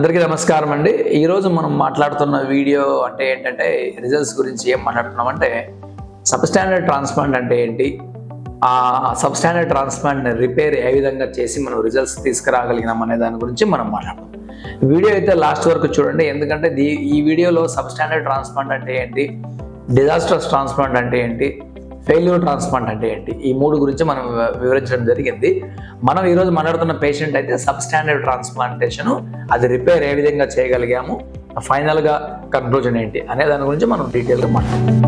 అందరికీ నమస్కారం అండి ఈరోజు మనం మాట్లాడుతున్న వీడియో అంటే ఏంటంటే రిజల్ట్స్ గురించి ఏం మాట్లాడుతున్నాం అంటే సబ్స్టాండర్డ్ ట్రాన్స్ప్లాంట్ అంటే ఏంటి ఆ సబ్స్టాండర్డ్ ట్రాన్స్ప్లాంట్ రిపేర్ ఏ విధంగా చేసి మనం రిజల్ట్స్ తీసుకురాగలిగినాం అనే దాని గురించి మనం మాట్లాడదాం వీడియో అయితే లాస్ట్ వరకు చూడండి ఎందుకంటే దీ ఈ వీడియోలో సబ్స్టాండర్డ్ ట్రాన్స్ప్లాంట్ అంటే ఏంటి డిజాస్టర్స్ ట్రాన్స్ప్లాంట్ అంటే ఏంటి ఫెయిల్యూర్ ట్రాన్స్ప్లాంట్ అంటే ఏంటి ఈ మూడు గురించి మనం వి- వివరించడం జరిగింది మనం ఈరోజు మాట్లాడుతున్న పేషెంట్ అయితే సబ్ స్టాండర్డ్ ట్రాన్స్ప్లాంటేషన్ అది రిపేర్ ఏ విధంగా చేయగలిగాము ఫైనల్గా కన్క్లూజన్ ఏంటి అనే దాని గురించి మనం డీటెయిల్గా మాట్లాడదాం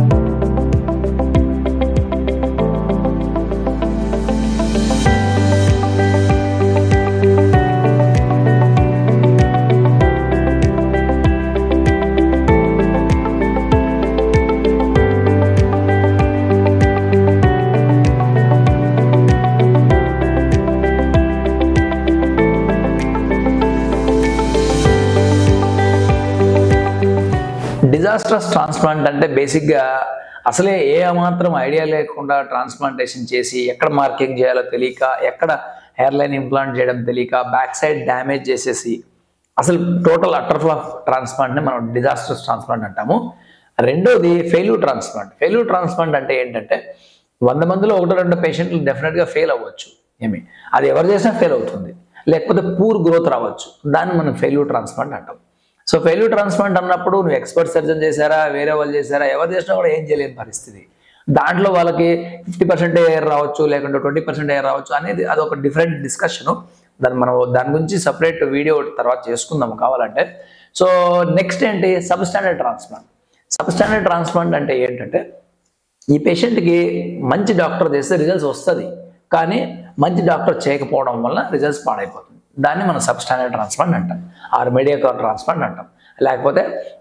డిజాస్టర్స్ ట్రాన్స్ప్లాంట్ అంటే బేసిక్గా అసలే ఏ మాత్రం ఐడియా లేకుండా ట్రాన్స్ప్లాంటేషన్ చేసి ఎక్కడ మార్కింగ్ చేయాలో తెలియక ఎక్కడ హెయిర్ లైన్ ఇంప్లాంట్ చేయడం తెలియక బ్యాక్ సైడ్ డ్యామేజ్ చేసేసి అసలు టోటల్ అటర్ఫ్లాప్ ట్రాన్స్ప్లాంట్ని మనం డిజాస్టర్స్ ట్రాన్స్ప్లాంట్ అంటాము రెండోది ఫెయిల్యూర్ ట్రాన్స్ప్లాంట్ ఫెయిల్యూర్ ట్రాన్స్ప్లాంట్ అంటే ఏంటంటే వంద మందిలో ఒకటి రెండు పేషెంట్లు డెఫినెట్గా ఫెయిల్ అవ్వచ్చు ఏమి అది ఎవరు చేసినా ఫెయిల్ అవుతుంది లేకపోతే పూర్ గ్రోత్ రావచ్చు దాన్ని మనం ఫెయిల్యూర్ ట్రాన్స్ప్లాంట్ అంటాం సో ఫెయిల్యూర్ ట్రాన్స్ప్లాంట్ అన్నప్పుడు నువ్వు ఎక్స్పర్ట్ సర్జన్ చేశారా వేరే వాళ్ళు చేశారా ఎవరు చేసినా కూడా ఏం చేయలేని పరిస్థితి దాంట్లో వాళ్ళకి ఫిఫ్టీ పర్సెంట్ ఎయిర్ రావచ్చు లేకుంటే ట్వంటీ పర్సెంట్ ఎయిర్ రావచ్చు అనేది అది ఒక డిఫరెంట్ డిస్కషన్ దాన్ని మనం దాని గురించి సపరేట్ వీడియో తర్వాత చేసుకుందాం కావాలంటే సో నెక్స్ట్ ఏంటి substandard transplant substandard transplant అంటే ఏంటంటే ఈ పేషెంట్కి మంచి డాక్టర్ చేస్తే రిజల్ట్స్ వస్తుంది కానీ మంచి డాక్టర్ చేయకపోవడం వల్ల రిజల్ట్స్ పాడైపోతుంది దాన్ని మనం సబ్ స్టాండర్డ్ ట్రాన్స్ప్లాంట్ అంటాం ఆర్ మీడియాకార్ ట్రాన్స్ప్లాంట్ అంటాం లేకపోతే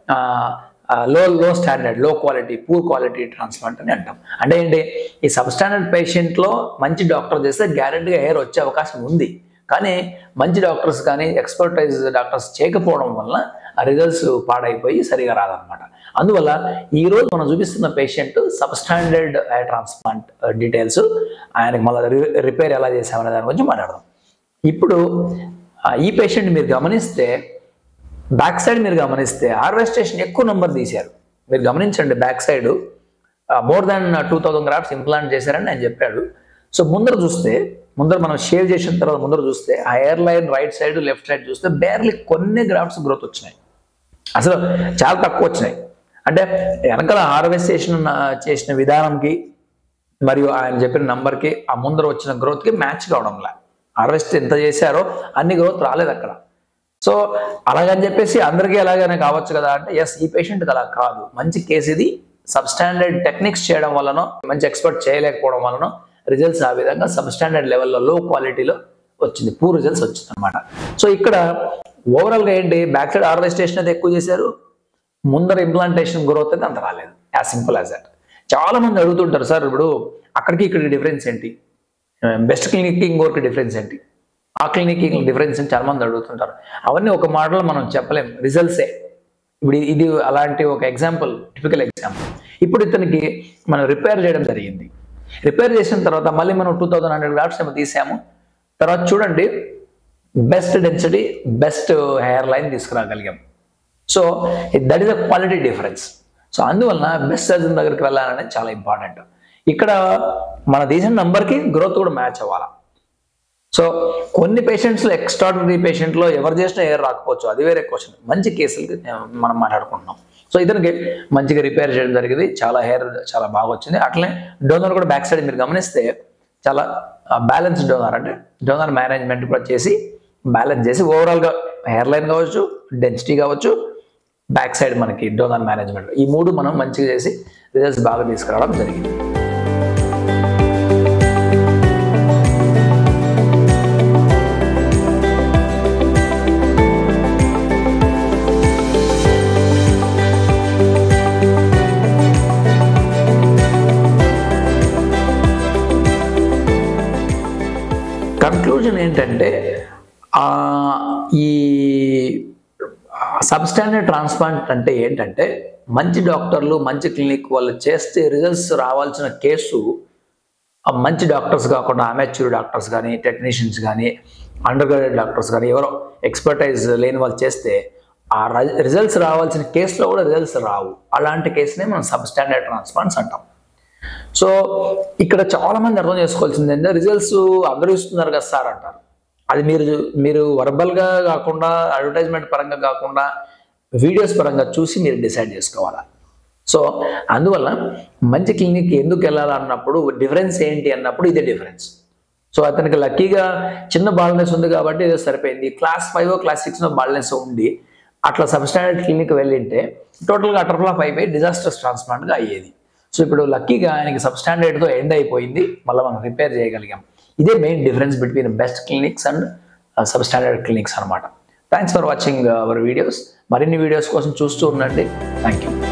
లో లో స్టాండర్డ్ లో క్వాలిటీ పూర్ క్వాలిటీ ట్రాన్స్ప్లాంట్ అని అంటాం అంటే ఏంటి ఈ సబ్ స్టాండర్డ్ పేషెంట్లో మంచి డాక్టర్ చేస్తే గ్యారెంటీగా హెయిర్ వచ్చే అవకాశం ఉంది కానీ మంచి డాక్టర్స్ కానీ ఎక్స్పర్టైజ్ డాక్టర్స్ చేయకపోవడం వల్ల ఆ రిజల్ట్స్ పాడైపోయి సరిగా రాదనమాట అందువల్ల ఈ రోజు మనం చూపిస్తున్న patient substandard hair transplant details ఆయనకి మళ్ళీ రిపేర్ ఎలా చేసామనే దాని గురించి మాట్లాడదాం ఇప్పుడు ఆ, ఈ పేషెంట్ మీరు గమనిస్తే బ్యాక్ సైడ్ మీరు గమనిస్తే హార్వెస్టేషన్ ఎక్కువ నెంబర్ తీశారు మీరు గమనించండి back side more than two thousand grafts implant చేశారని ఆయన చెప్పాడు సో ముందర చూస్తే ముందర మనం షేవ్ చేసిన తర్వాత ముందర చూస్తే ఆ hairline right side left side చూస్తే బేర్లీ కొన్ని గ్రాఫ్ట్స్ గ్రోత్ వచ్చినాయి అసలు చాలా తక్కువ వచ్చినాయి అంటే వెనకాల హార్వెస్టేషన్ చేసిన విధానంకి మరియు ఆయన చెప్పిన నంబర్కి ఆ ముందర వచ్చిన గ్రోత్కి మ్యాచ్ కావడంలా హార్వెస్ట్ ఎంత చేశారో అన్ని గ్రోత్ రాలేదు అక్కడ సో అలాగని చెప్పేసి అందరికీ ఎలాగైనా కావచ్చు కదా అంటే ఎస్ ఈ పేషెంట్కి అలా కాదు మంచి కేసు ఇది సబ్స్టాండర్డ్ టెక్నిక్స్ చేయడం వలనో మంచి ఎక్స్పర్ట్ చేయలేకపోవడం వలనో రిజల్ట్స్ ఆ విధంగా సబ్స్టాండర్డ్ లెవెల్లో లో క్వాలిటీలో వచ్చింది పూర్ రిజల్ట్స్ వచ్చింది అనమాట సో ఇక్కడ ఓవరాల్గా ఏంటి బ్యాక్ సైడ్ హార్వెస్టేషన్ అయితే ఎక్కువ చేశారు ముందర ఇంప్లాంటేషన్ గ్రోత్ అయితే అంత రాలేదు యాజ్ సింపుల్ యాజ్ దట్ చాలా మంది అడుగుతుంటారు సార్ ఇప్పుడు అక్కడికి ఇక్కడికి డిఫరెన్స్ ఏంటి బెస్ట్ క్లినిక్ ఇంకోరికి డిఫరెన్స్ ఏంటి ఆ క్లినిక్ డిఫరెన్స్ అని చాలా మంది అడుగుతుంటారు అవన్నీ ఒక మాటలో మనం చెప్పలేం రిజల్ట్సే ఇప్పుడు ఇది అలాంటి ఒక ఎగ్జాంపుల్ టిపికల్ ఎగ్జాంపుల్ ఇప్పుడు ఇతనికి మనం రిపేర్ చేయడం జరిగింది రిపేర్ చేసిన తర్వాత మళ్ళీ మనం టూ థౌజండ్ హండ్రెడ్ గ్రాఫ్స్ ఏమో తీసాము తర్వాత చూడండి best density best hairline తీసుకురాగలిగాం so that is a quality difference so అందువలన బెస్ట్ సర్జన్ దగ్గరికి వెళ్ళాలనేది చాలా ఇంపార్టెంట్ ఇక్కడ మన తీసిన నంబర్కి గ్రోత్ కూడా మ్యాచ్ అవ్వాలి సో కొన్ని పేషెంట్స్లో ఎక్స్ట్రాడినరీ పేషెంట్లో ఎవరు చేసినా ఎయిర్ రాకపోవచ్చు అది వేరే క్వశ్చన్ మంచి కేసులకి మనం మాట్లాడుకుంటున్నాం సో ఇతనికి మంచిగా రిపేర్ చేయడం జరిగింది చాలా హెయిర్ చాలా బాగా వచ్చింది అట్లనే డోనర్ కూడా బ్యాక్ సైడ్ మీరు గమనిస్తే చాలా బ్యాలెన్స్ డోనర్ అంటే డోనర్ మేనేజ్మెంట్ కూడా చేసి బ్యాలెన్స్ చేసి ఓవరాల్గా హెయిర్ లైన్ కావచ్చు డెన్సిటీ కావచ్చు బ్యాక్ సైడ్ మనకి డోనర్ మేనేజ్మెంట్ ఈ మూడు మనం మంచిగా చేసి రిజల్ట్స్ బాగా తీసుకురావడం జరిగింది కన్క్లూజన్ ఏంటంటే ఆ, ఈ సబ్స్టాండర్డ్ ట్రాన్స్ప్లాంట్ అంటే ఏంటంటే మంచి డాక్టర్లు మంచి క్లినిక్ వాళ్ళు చేస్తే రిజల్ట్స్ రావాల్సిన కేసు ఆ మంచి డాక్టర్స్ కాకుండా అమెచ్యూర్ డాక్టర్స్ కానీ టెక్నీషియన్స్ కానీ అండర్ గ్రాడ్యుయేట్ డాక్టర్స్ కానీ ఎవరో ఎక్స్పర్టైజ్ లేని వాళ్ళు చేస్తే ఆ రిజల్ట్స్ రావాల్సిన కేసులో కూడా రిజల్ట్స్ రావు అలాంటి కేసునే మనం సబ్ స్టాండర్డ్ ట్రాన్స్ప్లాంట్స్ అంటాం సో ఇక్కడ చాలా మంది అర్థం చేసుకోవాల్సింది ఏంటంటే రిజల్ట్స్ అందరూ ఇస్తున్నారు కదా సార్ అంటారు అది మీరు మీరు వర్బల్గా కాకుండా అడ్వర్టైజ్మెంట్ పరంగా కాకుండా వీడియోస్ పరంగా చూసి మీరు డిసైడ్ చేసుకోవాలి సో అందువల్ల మంచి క్లినిక్ ఎందుకు వెళ్ళాలన్నప్పుడు డిఫరెన్స్ ఏంటి అన్నప్పుడు ఇదే డిఫరెన్స్ సో అతనికి లక్కీగా చిన్న బాల్నెస్ ఉంది కాబట్టి ఏదో సరిపోయింది క్లాస్ ఫైవ్ క్లాస్ సిక్స్లో బాల్నెస్ ఉండి అట్లా సబ్స్టాండర్డ్ క్లినిక్ వెళ్ళింటే టోటల్గా అటర్ ఫ్లాప్ అయిపోయి డిజాస్టర్స్ ట్రాన్స్ప్లాంట్గా అయ్యేది సో ఇప్పుడు లక్కీగా ఆయనకి సబ్స్టాండర్డ్తో ఎండ్ అయిపోయింది మళ్ళీ మనం రిపేర్ చేయగలిగాం ఇదే main difference between best clinics and substandard clinics అనమాట thanks for watching our videos మరిన్ని వీడియోస్ కోసం చూస్తూ ఉండండి థ్యాంక్ యూ